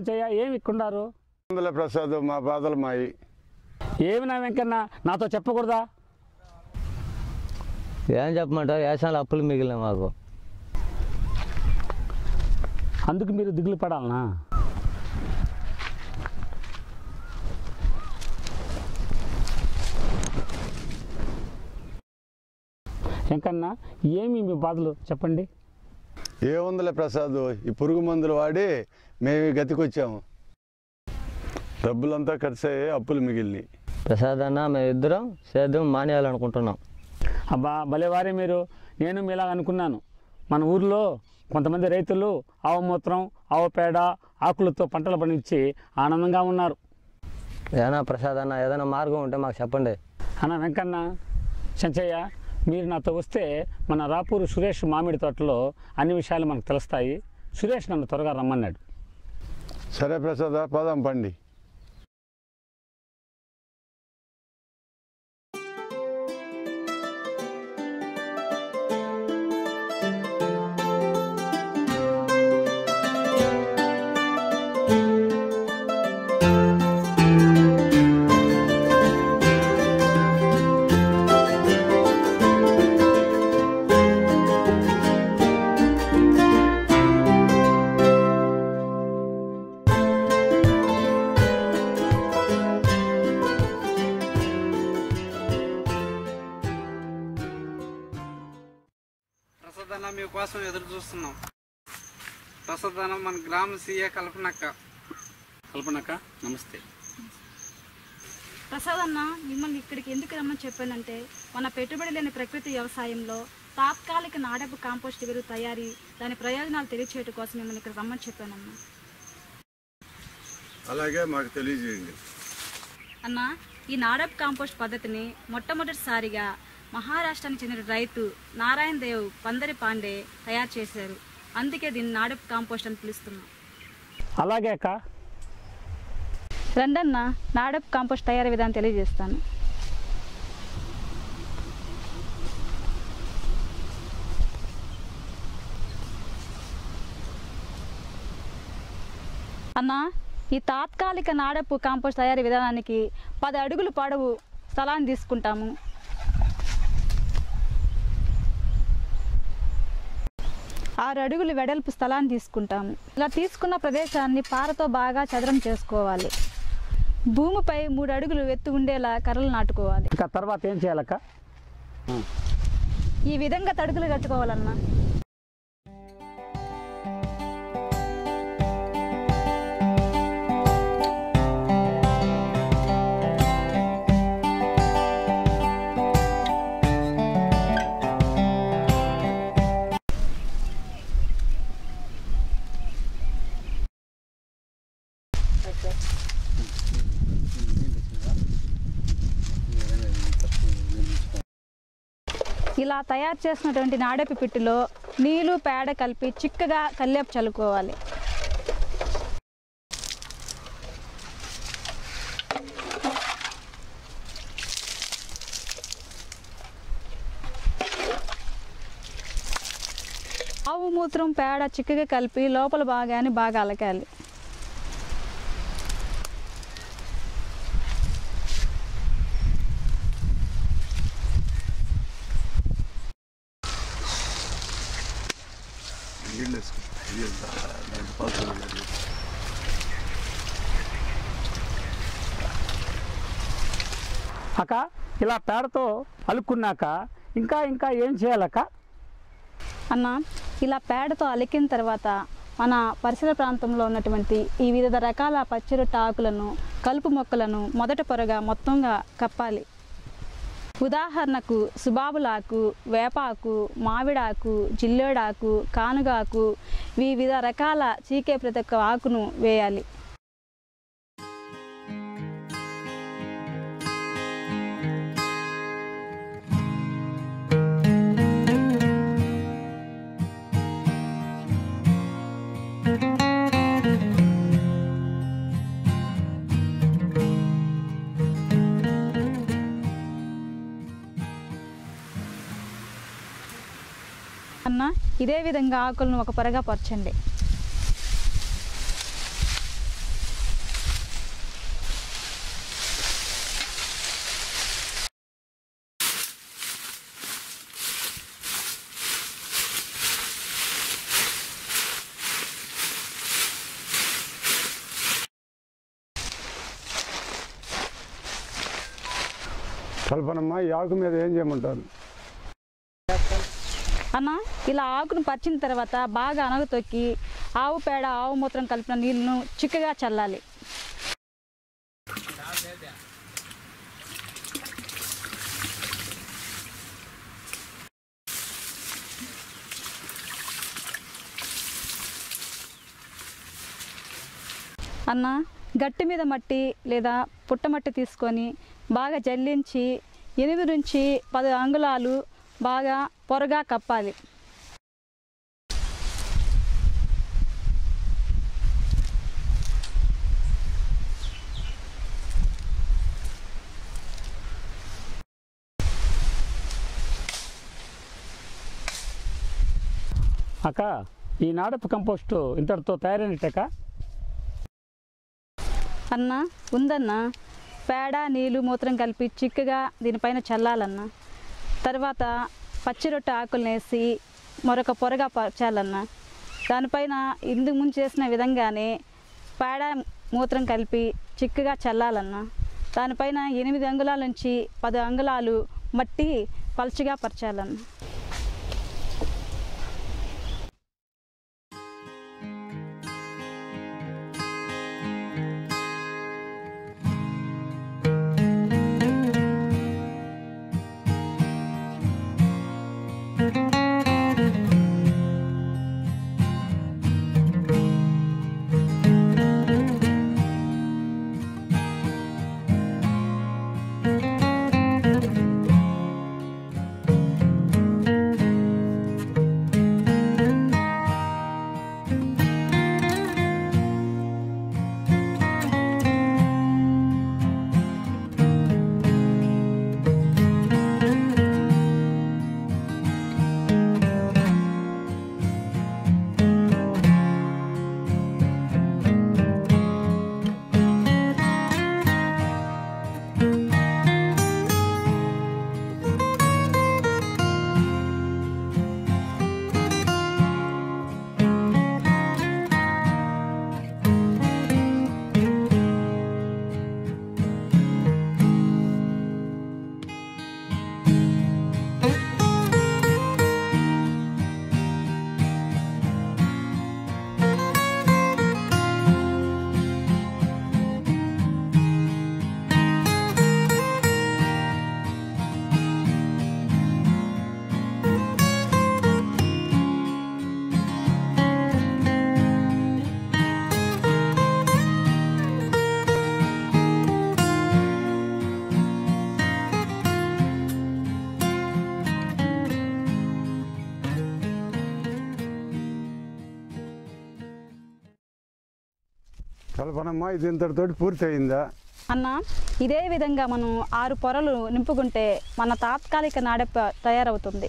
సంచయ్య ఏమి ఇక్కున్నారు వందల ప్రసాద్ మా బాధలు మాయి ఏమి నా వెంకన్న నాతో చెప్పకూడదా ఏం చెప్పమంటావు వ్యవసాయాలు అప్పులు మిగిలిన మాకు అందుకు మీరు దిగులు పడాలనా వెంకన్న ఏమి మీ బాధలు చెప్పండి ఏముందిలే ప్రసాద్ ఈ పురుగు మందులు వాడి మేము ఈ గతికొచ్చాము డబ్బులంతా ఖర్చు అయ్యి అప్పులు మిగిలినాయి ప్రసాద్ అన్న మేము ఇద్దరం సేద్యం మానేయాలనుకుంటున్నాం అబ్బా భలేవారే మీరు నేను మీలా అనుకున్నాను మన ఊర్లో కొంతమంది రైతులు ఆవు మూత్రం ఆవు పేడ ఆకులతో పంటలు పండించి ఆనందంగా ఉన్నారు ఏనా ప్రసాద్ అన్న ఏదైనా మార్గం ఉంటే మాకు చెప్పండి అన్న వెంకన్న సంచయ్య మీరు నాతో వస్తే మన రాపూరు సురేష్ మామిడి తోటలో అన్ని విషయాలు మనకు తెలుస్తాయి సురేష్ నన్ను త్వరగా రమ్మన్నాడు సరే ప్రసాద్ పదాం పండి ప్రసాదన మీకోసం ఎదురు చూస్తున్నాం ప్రసాదన మన గ్రామ సీఏ కల్పనక్క కల్పనక్క నమస్తే ప్రసాద్ అన్న మిమ్మల్ని ఇక్కడికి ఎందుకు రమ్మని చెప్పానంటే మన పెట్టుబడి లేని ప్రకృతి వ్యవసాయంలో తాత్కాలిక నాడపు కాంపోస్ట్ ఎరువు తయారీ దాని ప్రయోజనాలు తెలియచేయడం కోసం మిమ్మల్ని ఇక్కడ రమ్మని చెప్పానన్న అలాగే మాకు తెలియజేయండి అన్న ఈ నాడప్ కాంపోస్ట్ పద్ధతిని మొట్టమొదటిసారిగా మహారాష్ట్రానికి చెందిన రైతు నారాయణ దేవ్ పందరి పాండే తయారు చేశారు అందుకే దీన్ని నాడప్ కాంపోస్ట్ అని పిలుస్తున్నాం అలాగే అక్క రండన్న నాడప్ కాంపోస్ట్ తయారీ విధానం తెలియజేస్తాను అన్న ఈ తాత్కాలిక నాడపు కాంపోస్ట్ తయారీ విధానానికి పది అడుగులు పొడవు స్థలాన్ని తీసుకుంటాము ఆరు అడుగులు వెడల్పు స్థలాన్ని తీసుకుంటాము ఇలా తీసుకున్న ప్రదేశాన్ని పారతో బాగా చదరం చేసుకోవాలి భూమిపై మూడు అడుగులు ఎత్తు ఉండేలా కర్రలు నాటుకోవాలి ఇంకా తర్వాత ఏం చేయాలక్క ఈ విధంగా తడుగులు కట్టుకోవాలన్నా ఇలా తయారు చేసినటువంటి నాడపి పిట్టులో నీళ్లు పేడ కలిపి చిక్కగా కల్లేపు చల్లుకోవాలి ఆవు మూత్రం పేడ చిక్కగా కలిపి లోపల భాగాన్ని బాగా అలకాలి నీళ్ళు వేసుకో. ఇది దా- దాంట్లో పాత్రలు ఉన్నాయి. అక్క ఇలా పేడతో అలుక్కున్నాక ఇంకా ఇంకా ఏం చేయాలక్క అన్న ఇలా పేడతో అలికిన తర్వాత మన పరిసర ప్రాంతంలో ఉన్నటువంటి ఈ వివిధ రకాల పచ్చిరొట్ట ఆకులను కలుపు మొక్కలను మొదట పొరగా మొత్తంగా కప్పాలి ఉదాహరణకు సుబాబులాకు వేపాకు మామిడాకు జిల్లేడాకు కానుగాకు వివిధ రకాల చీకే ప్రతి ఒక్క ఆకును వేయాలి అన్న ఇదే విధంగా ఆకులను ఒక పొరగా పరచండి కల్పనమ్మ ఈ ఆకు మీద ఏం చేయమంటారు అన్న ఇలా ఆకును పరిచిన తర్వాత బాగా అనగతొక్కి ఆవు పేడ ఆవు మూత్రం కలిపిన నీళ్ళను చిక్కగా చల్లాలి అన్న గట్టి మీద మట్టి లేదా పుట్టమట్టి తీసుకొని బాగా జల్లించి ఎనిమిది నుంచి పది అంగుళాలు బాగా పొరగా కప్పాలి అక్క ఈ నాడపు కంపోస్టు ఇంతటితో తయారైనట్టక అన్న ఉందన్న పేడ నీళ్ళు మూత్రం కలిపి చిక్కగా దీనిపైన చల్లాలన్న తర్వాత పచ్చి రొట్టె ఆకులు వేసి మరొక పొరగా పరచాలన్న దానిపైన ఇందుకు ముందు చేసిన విధంగానే పేడ మూత్రం కలిపి చిక్కగా చల్లాలన్న దానిపైన ఎనిమిది అంగుళాల నుంచి పది అంగుళాలు మట్టి పలుచగా పరచాలన్న కల్పనమ్మ ఇది ఇంతటితోటి పూర్తి అయిందా అన్న ఇదే విధంగా మనం ఆరు పొరలు నింపుకుంటే మన తాత్కాలిక నాడెప్ప తయారవుతుంది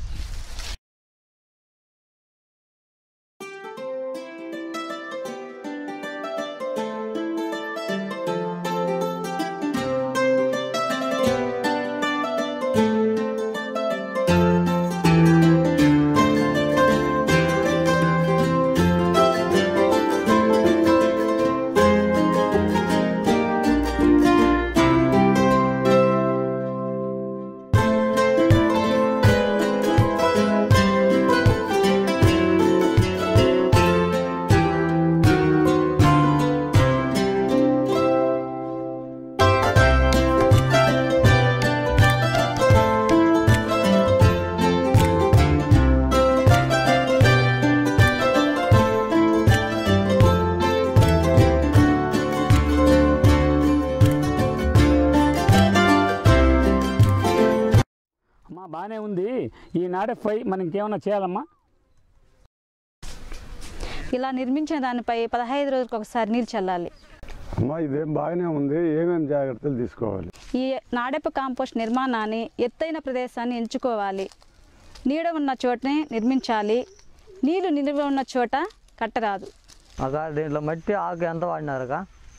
అమ్మా బాగానే ఉంది ఈ నాడపై మనం ఇంకేమైనా చేయాలమ్మా ఇలా నిర్మించిన దానిపై పదహైదు రోజులకు ఒకసారి నీళ్ళు చల్లాలి అమ్మ ఇదేం బాగానే ఉంది ఏమేమి జాగ్రత్తలు తీసుకోవాలి ఈ నాడెప్ప కాంపోస్ట్ నిర్మాణాన్ని ఎత్తైన ప్రదేశాన్ని ఎంచుకోవాలి నీడ ఉన్న చోటనే నిర్మించాలి నీళ్లు నిల్వ ఉన్న చోట కట్టరాదు అక్క దీంట్లో మట్టి ఆకు ఎంత వాడినారక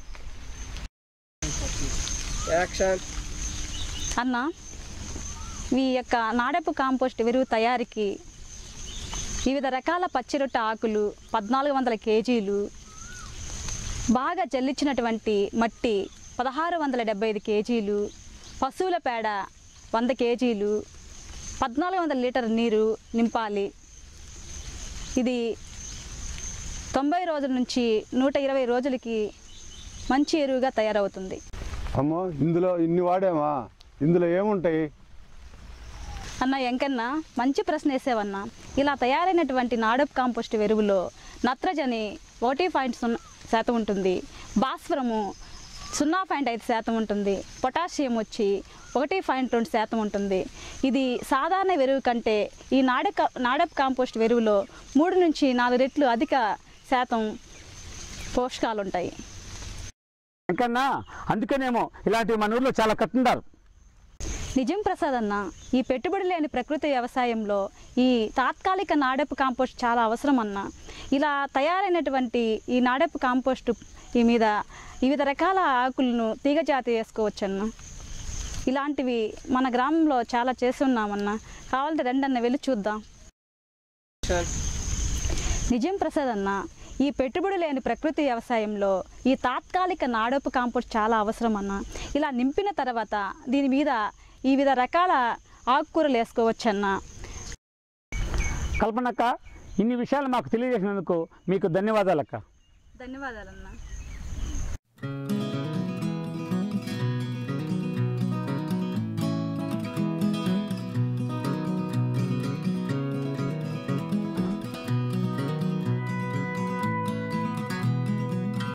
అన్న ఈ యొక్క నాడెప్పు కాంపోస్ట్ ఎరువు తయారీకి వివిధ రకాల పచ్చిరొట్ట ఆకులు పద్నాలుగు వందల కేజీలు బాగా జల్లించినటువంటి మట్టి పదహారు వందల డెబ్బై ఐదు కేజీలు పశువుల పేడ వంద కేజీలు పద్నాలుగు వందల లీటర్ నీరు నింపాలి ఇది తొంభై రోజుల నుంచి నూట ఇరవై రోజులకి మంచి ఎరువుగా తయారవుతుంది అమ్మో ఇందులో ఇన్ని వాడామా ఇందులో ఏముంటాయి అన్న ఎంకన్న మంచి ప్రశ్న వేసేవన్నా ఇలా తయారైనటువంటి నాడప్ కాంపోస్ట్ ఎరువులో నత్రజని ఒకటి పాయింట్ సున్నా శాతం ఉంటుంది భాస్వరము సున్నా పాయింట్ ఐదు శాతం ఉంటుంది పొటాషియం వచ్చి ఒకటి పాయింట్ రెండు శాతం ఉంటుంది ఇది సాధారణ ఎరువు కంటే ఈ నాడ నాడప్ కాంపోస్ట్ ఎరువులో మూడు నుంచి నాలుగు రెట్లు అధిక శాతం పోషకాలు ఉంటాయి ఇంకన్నా అందుకనేమో ఇలాంటివి మన ఊర్లో చాలా కట్టుంటారు నిజం ప్రసాద్ అన్న ఈ పెట్టుబడి లేని ప్రకృతి వ్యవసాయంలో ఈ తాత్కాలిక నాడపు కాంపోస్ట్ చాలా అవసరం అన్న ఇలా తయారైనటువంటి ఈ నాడపు కాంపోస్ట్ ఈ మీద వివిధ రకాల ఆకులను తీగజాతి వేసుకోవచ్చన్న ఇలాంటివి మన గ్రామంలో చాలా చేస్తున్నామన్న కావాలంటే రెండన్న వెళ్ళి చూద్దాం సార్ నిజం ప్రసాద్ అన్న ఈ పెట్టుబడి లేని ప్రకృతి వ్యవసాయంలో ఈ తాత్కాలిక నాడపు కాంపోస్ట్ చాలా అవసరం అన్న ఇలా నింపిన తర్వాత దీని మీద ఈ వివిధ రకాల ఆకుకూరలు వేసుకోవచ్చన్న కల్పనక్క ఇన్ని విషయాలు మాకు తెలియజేసినందుకు మీకు ధన్యవాదాలక్క ధన్యవాదాలన్నా